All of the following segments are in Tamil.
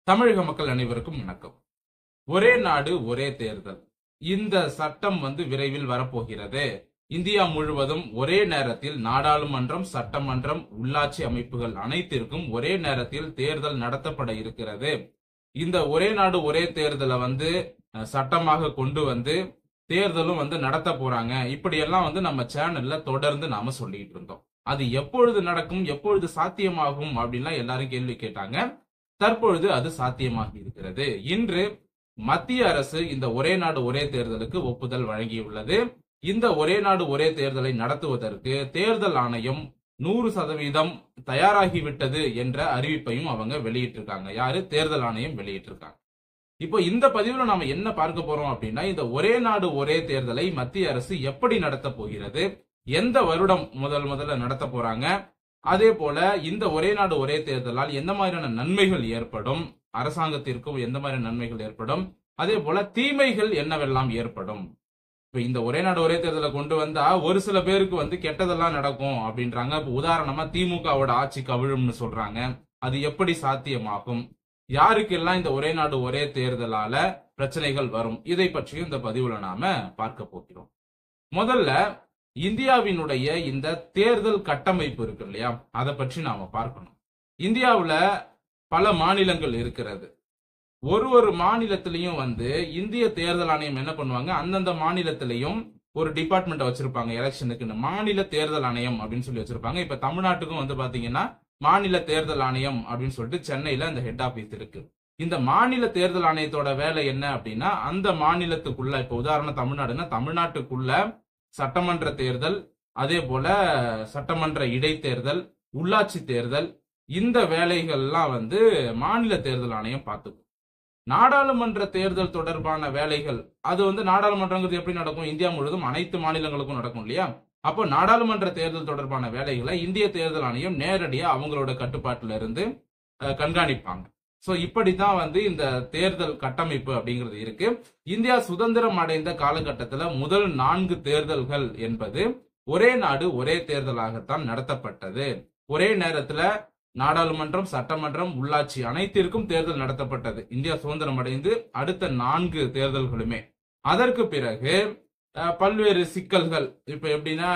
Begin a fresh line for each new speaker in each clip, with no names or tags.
தமிழக மக்கள் அனைவருக்கும் வணக்கம் ஒரே நாடு ஒரே தேர்தல் இந்த சட்டம் வந்து விரைவில் வரப்போகிறது இந்தியா முழுவதும் ஒரே நேரத்தில் நாடாளுமன்றம் சட்டமன்றம் உள்ளாட்சி அமைப்புகள் அனைத்திற்கும் ஒரே நேரத்தில் தேர்தல் நடத்தப்பட இருக்கிறது இந்த ஒரே நாடு ஒரே தேர்தலை வந்து அஹ், சட்டமாக கொண்டு வந்து தேர்தலும் வந்து நடத்த போறாங்க இப்படியெல்லாம் வந்து நம்ம சேனல்ல தொடர்ந்து நாம சொல்லிட்டு இருந்தோம் அது எப்பொழுது நடக்கும் எப்பொழுது சாத்தியமாகும் அப்படின்லாம் எல்லாரும் கேள்வி கேட்டாங்க தற்பொழுது அது சாத்தியமாகி இருக்கிறது இன்று மத்திய அரசு இந்த ஒரே நாடு ஒரே தேர்தலுக்கு ஒப்புதல் வழங்கியுள்ளது இந்த ஒரே நாடு ஒரே தேர்தலை நடத்துவதற்கு தேர்தல் ஆணையம் நூறு சதவீதம் தயாராகிவிட்டது என்ற அறிவிப்பையும் அவங்க வெளியிட்டிருக்காங்க யாரு தேர்தல் ஆணையம் வெளியிட்டிருக்காங்க இப்போ இந்த பதிவுல நாம என்ன பார்க்க போறோம் அப்படின்னா இந்த ஒரே நாடு ஒரே தேர்தலை மத்திய அரசு எப்படி நடத்த போகிறது எந்த வருடம் முதல் முதல்ல நடத்த போறாங்க அதே போல இந்த ஒரே நாடு ஒரே தேர்தலால் எந்த மாதிரியான நன்மைகள் ஏற்படும் அரசாங்கத்திற்கும் எந்த மாதிரி நன்மைகள் ஏற்படும் அதே போல தீமைகள் என்னவெல்லாம் ஏற்படும் இப்ப இந்த ஒரே நாடு ஒரே தேர்தலை கொண்டு வந்தா ஒரு சில பேருக்கு வந்து கெட்டதெல்லாம் நடக்கும் அப்படின்றாங்க இப்ப உதாரணமா திமுகவோட ஆட்சி கவிழும்னு சொல்றாங்க அது எப்படி சாத்தியமாகும் யாருக்கெல்லாம் இந்த ஒரே நாடு ஒரே தேர்தலால பிரச்சனைகள் வரும் இதை பற்றியும் இந்த பதிவுல நாம பார்க்க போகிறோம் முதல்ல இந்தியாவினுடைய இந்த தேர்தல் கட்டமைப்பு இருக்கு இல்லையா அதை பற்றி நாம பார்க்கணும் இந்தியாவுல பல மாநிலங்கள் இருக்கிறது ஒரு ஒரு மாநிலத்திலையும் வந்து இந்திய தேர்தல் ஆணையம் என்ன பண்ணுவாங்க அந்தந்த மாநிலத்திலையும் ஒரு டிபார்ட்மெண்ட் வச்சிருப்பாங்க எலெக்ஷனுக்குன்னு மாநில தேர்தல் ஆணையம் அப்படின்னு சொல்லி வச்சிருப்பாங்க இப்ப தமிழ்நாட்டுக்கும் வந்து பாத்தீங்கன்னா மாநில தேர்தல் ஆணையம் அப்படின்னு சொல்லிட்டு சென்னையில அந்த ஹெட் ஆபீஸ் இருக்கு இந்த மாநில தேர்தல் ஆணையத்தோட வேலை என்ன அப்படின்னா அந்த மாநிலத்துக்குள்ள இப்ப உதாரணம் தமிழ்நாடுன்னா தமிழ்நாட்டுக்குள்ள சட்டமன்ற தேர்தல் அதே போல சட்டமன்ற இடைத்தேர்தல் உள்ளாட்சி தேர்தல் இந்த வேலைகள்லாம் வந்து மாநில தேர்தல் ஆணையம் பார்த்துக்கும் நாடாளுமன்ற தேர்தல் தொடர்பான வேலைகள் அது வந்து நாடாளுமன்றங்கிறது எப்படி நடக்கும் இந்தியா முழுவதும் அனைத்து மாநிலங்களுக்கும் நடக்கும் இல்லையா அப்போ நாடாளுமன்ற தேர்தல் தொடர்பான வேலைகளை இந்திய தேர்தல் ஆணையம் நேரடியா அவங்களோட கட்டுப்பாட்டுல இருந்து அஹ், கண்காணிப்பாங்க சோ இப்படித்தான் வந்து இந்த தேர்தல் கட்டமைப்பு அப்படிங்கிறது இருக்கு இந்தியா சுதந்திரம் அடைந்த காலகட்டத்துல முதல் நான்கு தேர்தல்கள் என்பது ஒரே நாடு ஒரே தேர்தலாகத்தான் நடத்தப்பட்டது ஒரே நேரத்துல நாடாளுமன்றம் சட்டமன்றம் உள்ளாட்சி அனைத்திற்கும் தேர்தல் நடத்தப்பட்டது இந்தியா சுதந்திரம் அடைந்து அடுத்த நான்கு தேர்தல்களுமே அதற்கு பிறகு அஹ், பல்வேறு சிக்கல்கள் இப்ப எப்படின்னா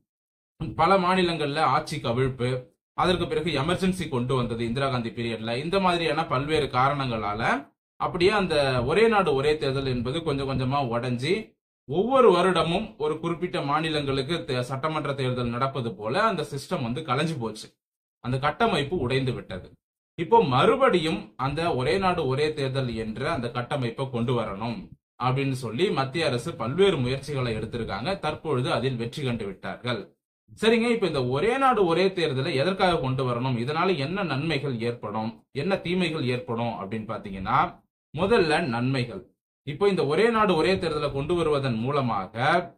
பல மாநிலங்கள்ல ஆட்சி கவிழ்ப்பு அதற்கு பிறகு எமர்ஜென்சி கொண்டு வந்தது இந்திரா காந்தி பீரியட்ல இந்த மாதிரியான பல்வேறு காரணங்களால அப்படியே அந்த ஒரே நாடு ஒரே தேர்தல் என்பது கொஞ்சம் கொஞ்சமா உடைஞ்சி ஒவ்வொரு வருடமும் ஒரு குறிப்பிட்ட மாநிலங்களுக்கு தே- சட்டமன்ற தேர்தல் நடப்பது போல அந்த சிஸ்டம் வந்து கலைஞ்சு போச்சு அந்த கட்டமைப்பு உடைந்து விட்டது இப்போ மறுபடியும் அந்த ஒரே நாடு ஒரே தேர்தல் என்ற அந்த கட்டமைப்பை கொண்டு வரணும் அப்படின்னு சொல்லி மத்திய அரசு பல்வேறு முயற்சிகளை எடுத்திருக்காங்க தற்பொழுது அதில் வெற்றி கண்டு விட்டார்கள் சரிங்க இப்ப இந்த ஒரே நாடு ஒரே தேர்தலை எதற்காக கொண்டு வரணும் இதனால என்ன நன்மைகள் ஏற்படும் என்ன தீமைகள் ஏற்படும் அப்படின்னு பாத்தீங்கன்னா முதல்ல நன்மைகள் இப்போ இந்த ஒரே நாடு ஒரே தேர்தலை கொண்டு வருவதன் மூலமாக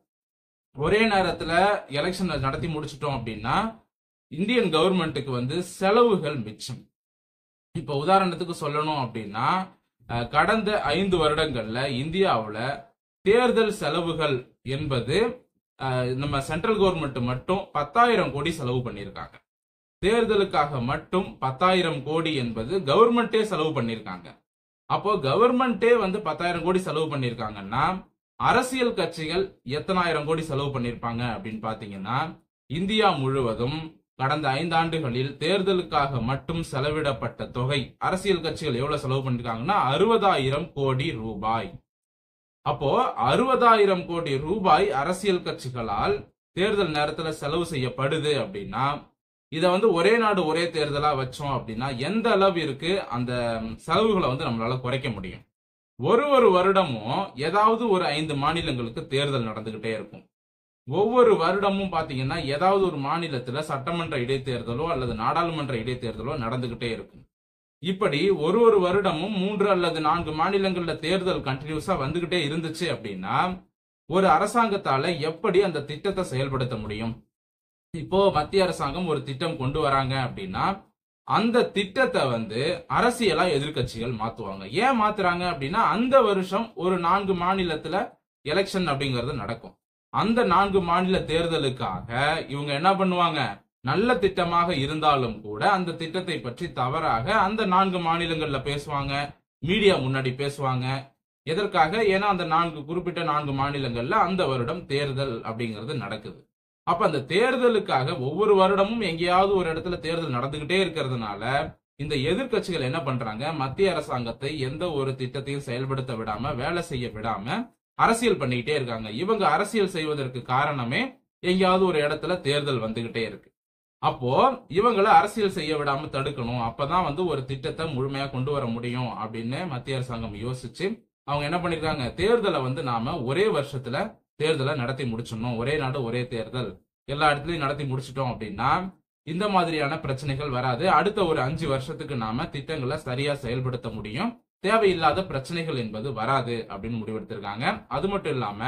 ஒரே நேரத்துல எலெக்ஷன் நடத்தி முடிச்சிட்டோம் அப்படின்னா இந்தியன் கவர்மெண்ட்டுக்கு வந்து செலவுகள் மிச்சம் இப்ப உதாரணத்துக்கு சொல்லணும் அப்படின்னா அஹ், கடந்த ஐந்து வருடங்கள்ல இந்தியாவுல தேர்தல் செலவுகள் என்பது அஹ், நம்ம சென்ட்ரல் கவர்மெண்ட் மட்டும் பத்தாயிரம் கோடி செலவு பண்ணியிருக்காங்க தேர்தலுக்காக மட்டும் பத்தாயிரம் கோடி என்பது கவர்மெண்டே செலவு பண்ணியிருக்காங்க அப்போ கவர்மெண்டே வந்து பத்தாயிரம் கோடி செலவு பண்ணியிருக்காங்கன்னா அரசியல் கட்சிகள் எத்தனாயிரம் கோடி செலவு பண்ணியிருப்பாங்க அப்படின்னு பாத்தீங்கன்னா இந்தியா முழுவதும் கடந்த ஐந்தாண்டுகளில் தேர்தலுக்காக மட்டும் செலவிடப்பட்ட தொகை அரசியல் கட்சிகள் எவ்வளவு செலவு பண்ணிருக்காங்கன்னா அறுபதாயிரம் கோடி ரூபாய் அப்போ அறுபதாயிரம் கோடி ரூபாய் அரசியல் கட்சிகளால் தேர்தல் நேரத்துல செலவு செய்யப்படுது அப்படின்னா இத வந்து ஒரே நாடு ஒரே தேர்தலா வச்சோம் அப்படின்னா எந்த அளவிற்கு அந்த செலவுகளை வந்து நம்மளால குறைக்க முடியும் ஒரு ஒரு வருடமும் ஏதாவது ஒரு ஐந்து மாநிலங்களுக்கு தேர்தல் நடந்துகிட்டே இருக்கும் ஒவ்வொரு வருடமும் பாத்தீங்கன்னா ஏதாவது ஒரு மாநிலத்துல சட்டமன்ற இடைத்தேர்தலோ அல்லது நாடாளுமன்ற இடைத்தேர்தலோ நடந்துகிட்டே இருக்கும் இப்படி ஒரு ஒரு வருடமும் மூன்று அல்லது நான்கு மாநிலங்கள்ல தேர்தல் கண்டினியூஸா வந்துகிட்டே இருந்துச்சு அப்படின்னா ஒரு அரசாங்கத்தால எப்படி அந்த திட்டத்தை செயல்படுத்த முடியும் இப்போ மத்திய அரசாங்கம் ஒரு திட்டம் கொண்டு வராங்க அப்படின்னா அந்த திட்டத்தை வந்து அரசியலா எதிர்க்கட்சிகள் மாத்துவாங்க ஏன் மாத்துறாங்க அப்படின்னா அந்த வருஷம் ஒரு நான்கு மாநிலத்துல எலெக்ஷன் அப்படிங்கிறது நடக்கும் அந்த நான்கு மாநில தேர்தலுக்காக இவங்க என்ன பண்ணுவாங்க நல்ல திட்டமாக இருந்தாலும் கூட அந்த திட்டத்தை பற்றி தவறாக அந்த நான்கு மாநிலங்கள்ல பேசுவாங்க மீடியா முன்னாடி பேசுவாங்க எதற்காக ஏன்னா அந்த நான்கு குறிப்பிட்ட நான்கு மாநிலங்கள்ல அந்த வருடம் தேர்தல் அப்படிங்கிறது நடக்குது அப்ப அந்த தேர்தலுக்காக ஒவ்வொரு வருடமும் எங்கேயாவது ஒரு இடத்துல தேர்தல் நடந்துகிட்டே இருக்கிறதுனால இந்த எதிர்க்கட்சிகள் என்ன பண்றாங்க மத்திய அரசாங்கத்தை எந்த ஒரு திட்டத்தையும் செயல்படுத்த விடாம வேலை செய்ய விடாம அரசியல் பண்ணிக்கிட்டே இருக்காங்க இவங்க அரசியல் செய்வதற்கு காரணமே எங்கேயாவது ஒரு இடத்துல தேர்தல் வந்துகிட்டே இருக்கு அப்போ இவங்களை அரசியல் செய்ய விடாம தடுக்கணும் அப்பதான் வந்து ஒரு திட்டத்தை முழுமையா கொண்டு வர முடியும் அப்படின்னு மத்திய அரசாங்கம் யோசிச்சு அவங்க என்ன பண்ணிருக்காங்க தேர்தலை வந்து நாம ஒரே வருஷத்துல தேர்தலை நடத்தி முடிச்சிடணும் ஒரே நாடு ஒரே தேர்தல் எல்லா இடத்துலயும் நடத்தி முடிச்சிட்டோம் அப்படின்னா இந்த மாதிரியான பிரச்சனைகள் வராது அடுத்த ஒரு அஞ்சு வருஷத்துக்கு நாம திட்டங்களை சரியா செயல்படுத்த முடியும் தேவையில்லாத பிரச்சனைகள் என்பது வராது அப்படின்னு முடிவெடுத்திருக்காங்க அது மட்டும் இல்லாம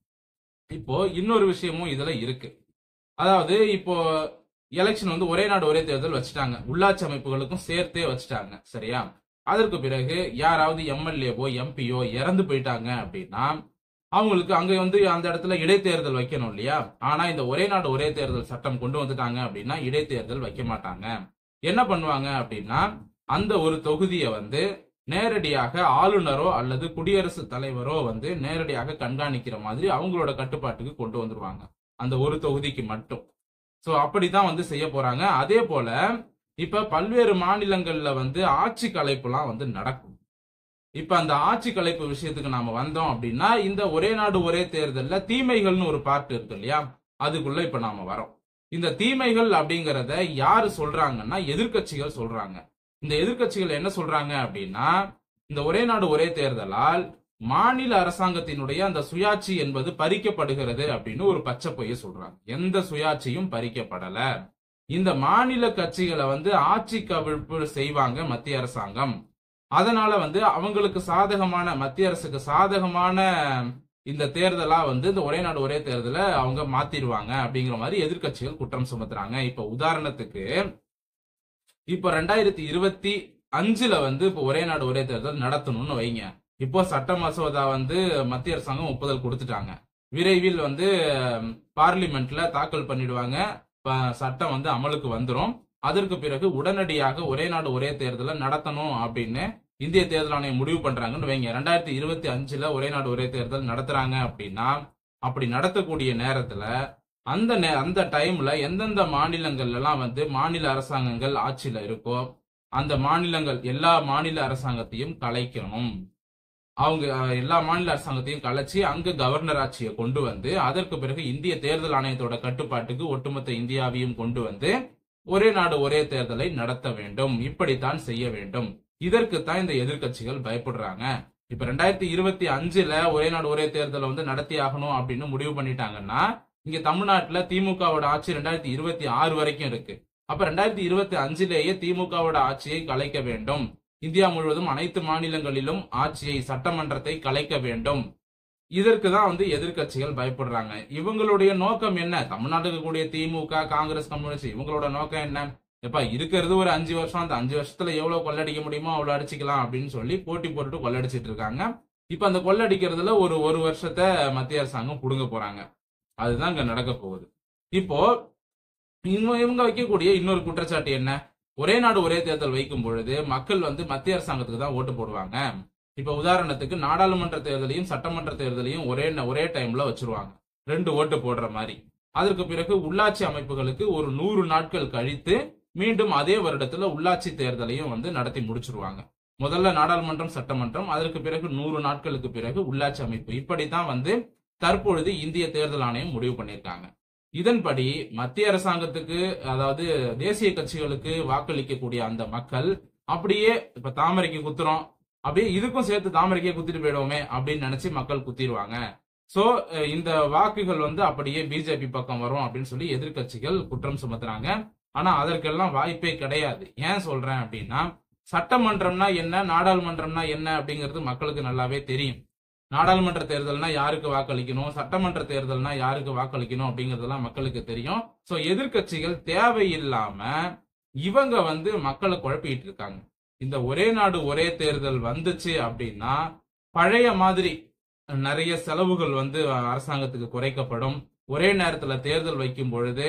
இப்போ இன்னொரு விஷயமும் இதுல இருக்கு அதாவது இப்போ எலெக்ஷன் வந்து ஒரே நாடு ஒரே தேர்தல் வச்சுட்டாங்க உள்ளாட்சி அமைப்புகளுக்கும் சேர்த்தே வச்சுட்டாங்க சரியா அதற்கு பிறகு யாராவது எம்எல்ஏவோ எம்பியோ இறந்து போயிட்டாங்க அப்படின்னா அவங்களுக்கு அங்க வந்து அந்த இடத்துல இடைத்தேர்தல் வைக்கணும் இல்லையா ஆனா இந்த ஒரே நாடு ஒரே தேர்தல் சட்டம் கொண்டு வந்துட்டாங்க அப்படின்னா இடைத்தேர்தல் வைக்க மாட்டாங்க என்ன பண்ணுவாங்க அப்படின்னா அந்த ஒரு தொகுதியை வந்து நேரடியாக ஆளுநரோ அல்லது குடியரசுத் தலைவரோ வந்து நேரடியாக கண்காணிக்கிற மாதிரி அவங்களோட கட்டுப்பாட்டுக்கு கொண்டு வந்துருவாங்க அந்த ஒரு தொகுதிக்கு மட்டும் சோ அப்படிதான் வந்து செய்ய போறாங்க அதே போல இப்ப பல்வேறு மாநிலங்கள்ல வந்து ஆட்சி கலைப்புலாம் வந்து நடக்கும் இப்ப அந்த ஆட்சி கலைப்பு விஷயத்துக்கு நாம வந்தோம் அப்படின்னா இந்த ஒரே நாடு ஒரே தேர்தல்ல தீமைகள்னு ஒரு பார்ட் இருக்கு இல்லையா அதுக்குள்ள இப்ப நாம வரோம் இந்த தீமைகள் அப்படிங்கறத யாரு சொல்றாங்கன்னா எதிர்க்கட்சிகள் சொல்றாங்க இந்த எதிர்க்கட்சிகள் என்ன சொல்றாங்க அப்படின்னா இந்த ஒரே நாடு ஒரே தேர்தலால் மாநில அரசாங்கத்தினுடைய அந்த சுயாட்சி என்பது பறிக்கப்படுகிறது அப்படின்னு ஒரு பச்சை பொய்ய சொல்றாங்க எந்த சுயாட்சியும் பறிக்கப்படல இந்த மாநில கட்சிகளை வந்து ஆட்சி கவிழ்ப்பு செய்வாங்க மத்திய அரசாங்கம் அதனால வந்து அவங்களுக்கு சாதகமான மத்திய அரசுக்கு சாதகமான இந்த தேர்தலா வந்து இந்த ஒரே நாடு ஒரே தேர்தலை அவங்க மாத்திடுவாங்க அப்படிங்கிற மாதிரி எதிர்க்கட்சிகள் குற்றம் சுமத்துறாங்க இப்ப உதாரணத்துக்கு இப்ப ரெண்டாயிரத்தி இருபத்தி அஞ்சுல வந்து இப்போ ஒரே நாடு ஒரே தேர்தல் நடத்தணும்னு வைங்க இப்போ சட்ட மசோதா வந்து மத்திய அரசாங்கம் ஒப்புதல் கொடுத்துட்டாங்க விரைவில் வந்து பார்லிமெண்ட்ல தாக்கல் பண்ணிடுவாங்க ப- சட்டம் வந்து அமலுக்கு வந்துரும் அதற்கு பிறகு உடனடியாக ஒரே நாடு ஒரே தேர்தலை நடத்தணும் அப்படின்னு இந்திய தேர்தல் ஆணையம் முடிவு பண்றாங்கன்னு வைங்க ரெண்டாயிரத்தி இருபத்தி அஞ்சுல ஒரே நாடு ஒரே தேர்தல் நடத்துறாங்க அப்படின்னா அப்படி நடத்தக்கூடிய நேரத்துல அந்த நே- அந்த டைம்ல எந்தெந்த மாநிலங்கள்ல எல்லாம் வந்து மாநில அரசாங்கங்கள் ஆட்சியில இருக்கோ அந்த மாநிலங்கள் எல்லா மாநில அரசாங்கத்தையும் கலைக்கணும் அவங்க அஹ், எல்லா மாநில அரசாங்கத்தையும் கலைச்சு அங்க கவர்னர் ஆட்சியை கொண்டு வந்து அதற்கு பிறகு இந்திய தேர்தல் ஆணையத்தோட கட்டுப்பாட்டுக்கு ஒட்டுமொத்த இந்தியாவையும் கொண்டு வந்து ஒரே நாடு ஒரே தேர்தலை நடத்த வேண்டும் இப்படித்தான் செய்ய வேண்டும் இதற்குத்தான் இந்த எதிர்க்கட்சிகள் பயப்படுறாங்க இப்ப ரெண்டாயிரத்தி இருபத்தி அஞ்சுல ஒரே நாடு ஒரே தேர்தலை வந்து நடத்தி ஆகணும் அப்படின்னு முடிவு பண்ணிட்டாங்கன்னா இங்க தமிழ்நாட்டுல திமுகவோட ஆட்சி ரெண்டாயிரத்தி இருபத்தி ஆறு வரைக்கும் இருக்கு அப்ப ரெண்டாயிரத்தி இருபத்தி அஞ்சுலேயே திமுகவோட ஆட்சியை கலைக்க வேண்டும் இந்தியா முழுவதும் அனைத்து மாநிலங்களிலும் ஆட்சியை சட்டமன்றத்தை கலைக்க வேண்டும் இதற்கு தான் வந்து எதிர்க்கட்சிகள் பயப்படுறாங்க இவங்களுடைய நோக்கம் என்ன தமிழ்நாட்டுக்கு கூடிய திமுக காங்கிரஸ் கம்யூனிஸ்ட் இவங்களோட நோக்கம் என்ன எப்ப இருக்கிறது ஒரு அஞ்சு வருஷம் அந்த அஞ்சு வருஷத்துல எவ்வளவு கொள்ளடிக்க முடியுமோ அவ்வளவு அடிச்சுக்கலாம் அப்படின்னு சொல்லி போட்டி போட்டுட்டு கொள்ளடிச்சிட்டு இருக்காங்க இப்ப அந்த கொள்ளடிக்கிறதுல ஒரு ஒரு வருஷத்தை மத்திய அரசாங்கம் புடுங்க போறாங்க அதுதான் இங்க நடக்க போகுது இப்போ இவங்க இவங்க வைக்கக்கூடிய இன்னொரு குற்றச்சாட்டு என்ன ஒரே நாடு ஒரே தேர்தல் வைக்கும் பொழுது மக்கள் வந்து மத்திய அரசாங்கத்துக்கு தான் ஓட்டு போடுவாங்க இப்ப உதாரணத்துக்கு நாடாளுமன்ற தேர்தலையும் சட்டமன்ற தேர்தலையும் ஒரே ந- ஒரே டைம்ல வச்சிருவாங்க ரெண்டு ஓட்டு போடுற மாதிரி அதற்கு பிறகு உள்ளாட்சி அமைப்புகளுக்கு ஒரு நூறு நாட்கள் கழித்து மீண்டும் அதே வருடத்துல உள்ளாட்சி தேர்தலையும் வந்து நடத்தி முடிச்சிருவாங்க முதல்ல நாடாளுமன்றம் சட்டமன்றம் அதற்கு பிறகு நூறு நாட்களுக்கு பிறகு உள்ளாட்சி அமைப்பு இப்படித்தான் வந்து தற்பொழுது இந்திய தேர்தல் ஆணையம் முடிவு பண்ணியிருக்காங்க இதன்படி மத்திய அரசாங்கத்துக்கு அதாவது தேசிய கட்சிகளுக்கு வாக்களிக்கக்கூடிய அந்த மக்கள் அப்படியே இப்ப தாமரைக்கு குத்துறோம் அப்படியே இதுக்கும் சேர்த்து தாமரைக்கே குத்திட்டு போயிடுவோமே அப்படின்னு நினைச்சு மக்கள் குத்திடுவாங்க சோ அஹ், இந்த வாக்குகள் வந்து அப்படியே பிஜேபி பக்கம் வரும் அப்படின்னு சொல்லி எதிர்க்கட்சிகள் குற்றம் சுமத்துறாங்க ஆனா அதற்கெல்லாம் வாய்ப்பே கிடையாது ஏன் சொல்றேன் அப்படின்னா சட்டமன்றம்னா என்ன நாடாளுமன்றம்னா என்ன அப்படிங்கிறது மக்களுக்கு நல்லாவே தெரியும் நாடாளுமன்ற தேர்தல்னா யாருக்கு வாக்களிக்கணும் சட்டமன்ற தேர்தல்னா யாருக்கு வாக்களிக்கணும் அப்படிங்கறதெல்லாம் மக்களுக்கு தெரியும் சோ எதிர்க்கட்சிகள் தேவையில்லாம இவங்க வந்து மக்களை குழப்பிட்டு இருக்காங்க இந்த ஒரே நாடு ஒரே தேர்தல் வந்துச்சு அப்படின்னா பழைய மாதிரி நிறைய செலவுகள் வந்து அரசாங்கத்துக்கு குறைக்கப்படும் ஒரே நேரத்துல தேர்தல் வைக்கும் பொழுது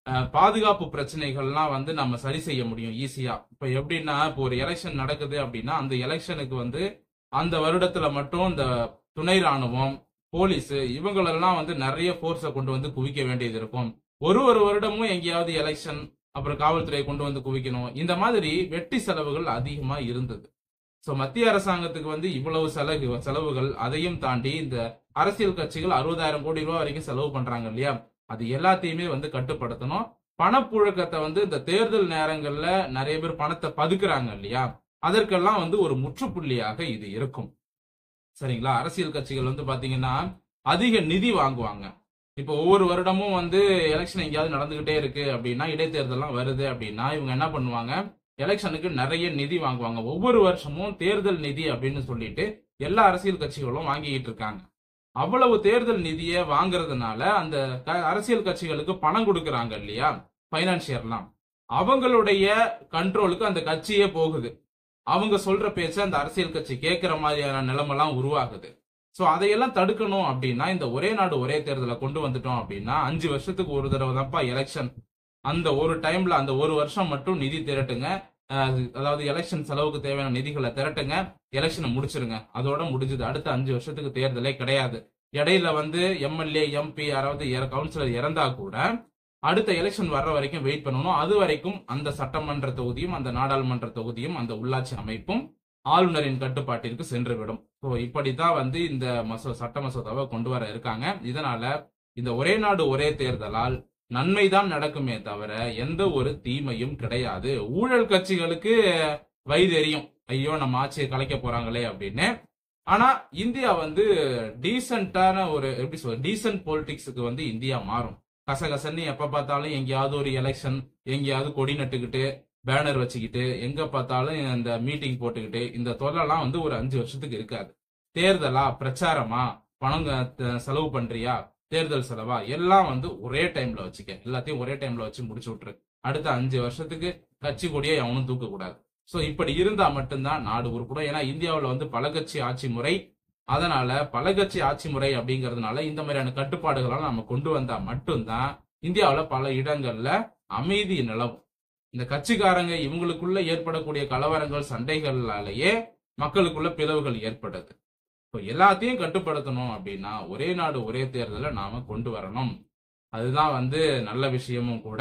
அஹ், பாதுகாப்பு பிரச்சனைகள்லாம் வந்து நம்ம சரி செய்ய முடியும் ஈஸியா இப்ப எப்படின்னா இப்போ ஒரு எலெக்ஷன் நடக்குது அப்படின்னா அந்த எலெக்ஷனுக்கு வந்து அந்த வருடத்துல மட்டும் இந்த துணை ராணுவம் போலீஸ் இவங்களெல்லாம் வந்து நிறைய போர்ஸை கொண்டு வந்து குவிக்க வேண்டியது இருக்கும் ஒரு ஒரு வருடமும் எங்கேயாவது எலெக்ஷன் அப்புறம் காவல்துறையை கொண்டு வந்து குவிக்கணும் இந்த மாதிரி வெட்டி செலவுகள் அதிகமா இருந்தது சோ மத்திய அரசாங்கத்துக்கு வந்து இவ்வளவு செலவு செலவுகள் அதையும் தாண்டி இந்த அரசியல் கட்சிகள் அறுபதாயிரம் கோடி ரூபாய் வரைக்கும் செலவு பண்றாங்க இல்லையா அது எல்லாத்தையுமே வந்து கட்டுப்படுத்தணும் பணப்புழக்கத்தை வந்து இந்த தேர்தல் நேரங்கள்ல நிறைய பேர் பணத்தை பதுக்குறாங்க இல்லையா அதற்கெல்லாம் வந்து ஒரு முற்றுப்புள்ளியாக இது இருக்கும் சரிங்களா அரசியல் கட்சிகள் வந்து பாத்தீங்கன்னா அதிக நிதி வாங்குவாங்க இப்போ ஒவ்வொரு வருடமும் வந்து எலெக்ஷன் எங்கேயாவது நடந்துகிட்டே இருக்கு அப்படின்னா இடைத்தேர்தல்லாம் வருது அப்படின்னா இவங்க என்ன பண்ணுவாங்க எலெக்ஷனுக்கு நிறைய நிதி வாங்குவாங்க ஒவ்வொரு வருஷமும் தேர்தல் நிதி அப்படின்னு சொல்லிட்டு எல்லா அரசியல் கட்சிகளும் வாங்கிக்கிட்டு இருக்காங்க அவ்வளவு தேர்தல் நிதியை வாங்குறதுனால அந்த க- அரசியல் கட்சிகளுக்கு பணம் கொடுக்கறாங்க இல்லையா பைனான்சியர்லாம் அவங்களுடைய கண்ட்ரோலுக்கு அந்த கட்சியே போகுது அவங்க சொல்ற பேச்ச அந்த அரசியல் கட்சி கேட்கிற மாதிரியான நிலைமெல்லாம் உருவாகுது சோ அதையெல்லாம் தடுக்கணும் அப்படின்னா இந்த ஒரே நாடு ஒரே தேர்தலை கொண்டு வந்துட்டோம் அப்படின்னா அஞ்சு வருஷத்துக்கு ஒரு தடவை தான்ப்பா எலெக்ஷன் அந்த ஒரு டைம்ல அந்த ஒரு வருஷம் மட்டும் நிதி திரட்டுங்க அஹ் அதாவது எலெக்ஷன் செலவுக்கு தேவையான நிதிகளை திரட்டுங்க எலெக்ஷனை முடிச்சிருங்க அதோட முடிஞ்சது அடுத்த அஞ்சு வருஷத்துக்கு தேர்தலே கிடையாது இடையில வந்து எம்எல்ஏ எம்பி யாராவது கவுன்சிலர் இறந்தா கூட அடுத்த எலெக்ஷன் வர்ற வரைக்கும் வெயிட் பண்ணணும் அது வரைக்கும் அந்த சட்டமன்ற தொகுதியும் அந்த நாடாளுமன்ற தொகுதியும் அந்த உள்ளாட்சி அமைப்பும் ஆளுநரின் கட்டுப்பாட்டிற்கு சென்றுவிடும் ஸோ இப்படித்தான் வந்து இந்த மசோ சட்ட மசோதாவை கொண்டு வர இருக்காங்க இதனால இந்த ஒரே நாடு ஒரே தேர்தலால் நன்மைதான் நடக்குமே தவிர எந்த ஒரு தீமையும் கிடையாது ஊழல் கட்சிகளுக்கு வயிறு எரியும் ஐயோ நம்ம ஆட்சியை கலைக்க போறாங்களே அப்படின்னு ஆனா இந்தியா வந்து டீசென்டான ஒரு எப்படி சொல்ற டீசென்ட் பொலிட்டிக்ஸுக்கு வந்து இந்தியா மாறும் கசகசன்னு எப்ப பார்த்தாலும் எங்கேயாவது ஒரு எலெக்ஷன் எங்கேயாவது கொடி நட்டுக்கிட்டு பேனர் வச்சுக்கிட்டு எங்க பார்த்தாலும் இந்த மீட்டிங் போட்டுக்கிட்டு இந்த தொல்லலாம் வந்து ஒரு அஞ்சு வருஷத்துக்கு இருக்காது தேர்தலா பிரச்சாரமா பணம் த- செலவு பண்றியா தேர்தல் செலவா எல்லாம் வந்து ஒரே டைம்ல வச்சுக்க எல்லாத்தையும் ஒரே டைம்ல வச்சு முடிச்சு விட்டுரு அடுத்த அஞ்சு வருஷத்துக்கு கட்சி கொடியை எவனும் தூக்க கூடாது சோ இப்படி இருந்தா மட்டும்தான் நாடு உருப்படும் ஏன்னா இந்தியாவுல வந்து பல கட்சி ஆட்சி முறை அதனால பல கட்சி ஆட்சி முறை அப்படிங்கறதுனால இந்த மாதிரியான கட்டுப்பாடுகள்லாம் நம்ம கொண்டு வந்தா மட்டும்தான் இந்தியாவுல பல இடங்கள்ல அமைதி நிலவும் இந்த கட்சிக்காரங்க இவங்களுக்குள்ள ஏற்படக்கூடிய கலவரங்கள் சண்டைகளாலேயே மக்களுக்குள்ள பிளவுகள் ஏற்படுது இப்போ எல்லாத்தையும் கட்டுப்படுத்தணும் அப்படின்னா ஒரே நாடு ஒரே தேர்தலை நாம கொண்டு வரணும் அதுதான் வந்து நல்ல விஷயமும் கூட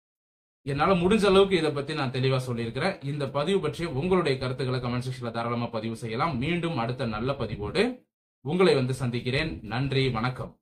என்னால முடிஞ்ச அளவுக்கு இதை பத்தி நான் தெளிவா சொல்லியிருக்கிறேன் இந்த பதிவு பற்றிய உங்களுடைய கருத்துக்களை கமெண்ட் செக்ஷன்ல தாராளமா பதிவு செய்யலாம் மீண்டும் அடுத்த நல்ல பதிவோடு உங்களை வந்து சந்திக்கிறேன் நன்றி வணக்கம்